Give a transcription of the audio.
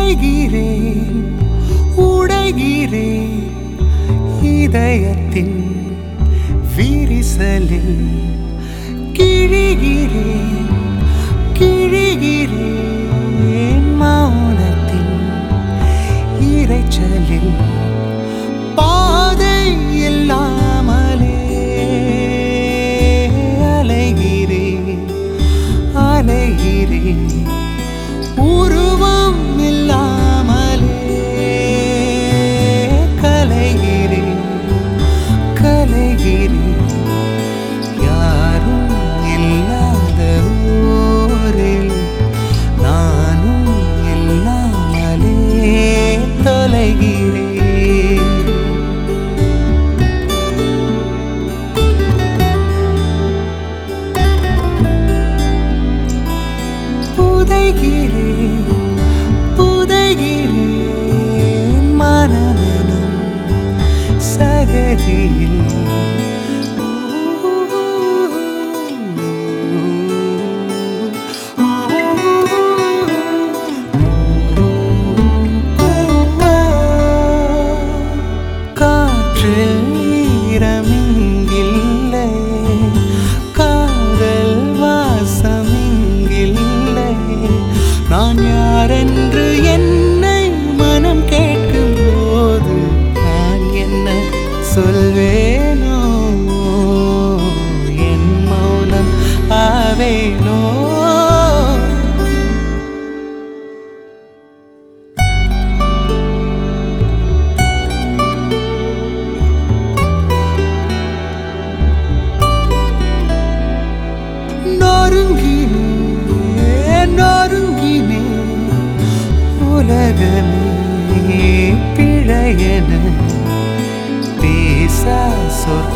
உடைகிறேன் உடைகிறேன் இதயத்தின் விரிசலில் கிழிகிறேன் கிழிகிறேன் மௌனத்தின் இரைச்சலில் பாதை இல்லாமலே அலைகிறேன் அலைகிறேன் உருவம் இல்லாமலே கலைகிறேன் கலைகிறேன் யாரும் இல்லாத ஊரில் நானும் இல்லாமலே தொலைகிறேன் புதைகிறேன் புதைகிறேன் மனமெனும் சகதியில் காற்றில் ஈரமிங்கில்லை காதல் வாசமிங்கில்லை நான் யாரென்று என்னை மனம் கேட்கும் போது நான் என்ன சொல்வேனோ என் மௌனம் ஆவேனோ நொறுங்கினேன் நொறுங்கினேன் உலகமே பிழையன பேசா சொற்கள்